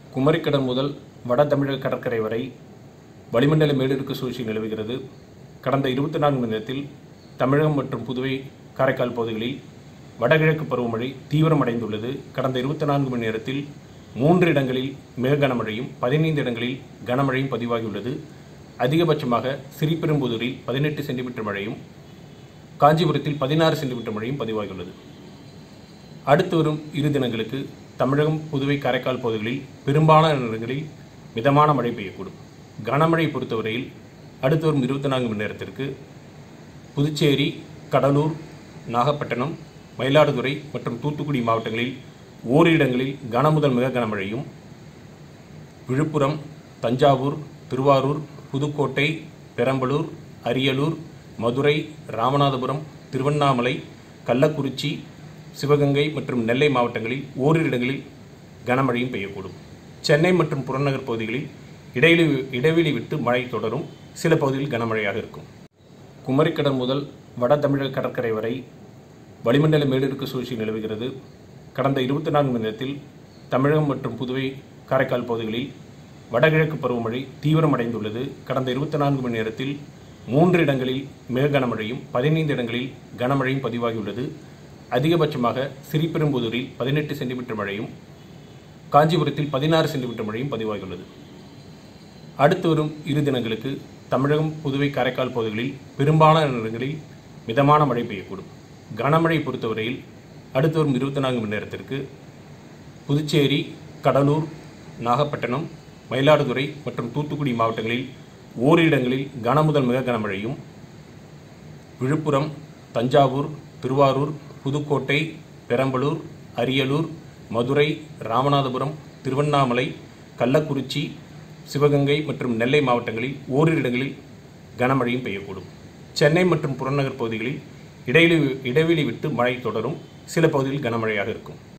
குமரிக்கடல் முதல் வட தமிழக கடற்கரை வரை வளிமண்டல மேலடுக்கு சுழற்சி நிலவுகிறது கடந்த இருபத்தி நான்கு மணி நேரத்தில் தமிழகம் மற்றும் புதுவை காரைக்கால் பகுதிகளில் வடகிழக்கு பருவமழை தீவிரமடைந்துள்ளது கடந்த இருபத்தி நான்கு மணி நேரத்தில் மூன்று இடங்களில் மிக கனமழையும் பதினைந்து இடங்களில் கனமழையும் பதிவாகியுள்ளது அதிகபட்சமாக சிறிபெரும்புதூரில் பதினெட்டு சென்டிமீட்டர் மழையும் காஞ்சிபுரத்தில் பதினாறு சென்டிமீட்டர் மழையும் பதிவாகியுள்ளது அடுத்து வரும் இரு தினங்களுக்கு தமிழகம் புதுவை காரைக்கால் பகுதிகளில் பெரும்பாலான இடங்களில் மிதமான மழை பெய்யக்கூடும் கனமழை பொறுத்தவரையில் அடுத்து வரும் இருபத்தி நான்கு மணி நேரத்திற்கு புதுச்சேரி கடலூர் நாகப்பட்டினம் மயிலாடுதுறை மற்றும் தூத்துக்குடி மாவட்டங்களில் ஓரிரு இடங்களில் கனமுதல் மிக கனமழையும் விழுப்புரம் தஞ்சாவூர் திருவாரூர் புதுக்கோட்டை பெரம்பலூர் அரியலூர் மதுரை ராமநாதபுரம் திருவண்ணாமலை கள்ளக்குறிச்சி சிவகங்கை மற்றும் நெல்லை மாவட்டங்களில் ஓரிரு இடங்களில் கனமழையும் பெய்யக்கூடும் சென்னை மற்றும் புறநகர் பகுதிகளில் இடைவெளி இடைவெளி விட்டு மழை தொடரும் சில பகுதிகளில் கனமழையாக இருக்கும் குமரிக்கடல் முதல் வட தமிழக கடற்கரை வரை வளிமண்டல மேலடுக்கு சுழற்சி நிலவுகிறது கடந்த இருபத்தி நான்கு மணி நேரத்தில் தமிழகம் மற்றும் புதுவை காரைக்கால் பகுதிகளில் வடகிழக்கு பருவமழை தீவிரமடைந்துள்ளது கடந்த இருபத்தி நான்கு மணி நேரத்தில் மூன்று இடங்களில் மிக கனமழையும் பதினைந்து இடங்களில் கனமழையும் பதிவாகியுள்ளது அதிகபட்சமாக சிறிபெரும்புதூரில் பதினெட்டு சென்டிமீட்டர் மழையும் காஞ்சிபுரத்தில் பதினாறு சென்டிமீட்டர் மழையும் பதிவாகியுள்ளது அடுத்து வரும் இரு தினங்களுக்கு தமிழகம் புதுவை காரைக்கால் பகுதிகளில் பெரும்பாலான இடங்களில் மிதமான மழை பெய்யக்கூடும் கனமழை பொறுத்தவரையில் அடுத்து வரும் இருபத்தி நான்கு மணி நேரத்திற்கு புதுச்சேரி கடலூர் நாகப்பட்டினம் மயிலாடுதுறை மற்றும் தூத்துக்குடி மாவட்டங்களில் ஓரிரு இடங்களில் கனமுதல் மிக கனமழையும் விழுப்புரம் தஞ்சாவூர் திருவாரூர் புதுக்கோட்டை பெரம்பலூர் அரியலூர் மதுரை ராமநாதபுரம் திருவண்ணாமலை கள்ளக்குறிச்சி சிவகங்கை மற்றும் நெல்லை மாவட்டங்களில் ஓரிரு இடங்களில் கனமழையும் பெய்யக்கூடும் சென்னை மற்றும் புறநகர் பகுதிகளில் இடைவெளி இடைவெளி விட்டு மழை தொடரும் சில பகுதிகளில் கனமழையாக இருக்கும்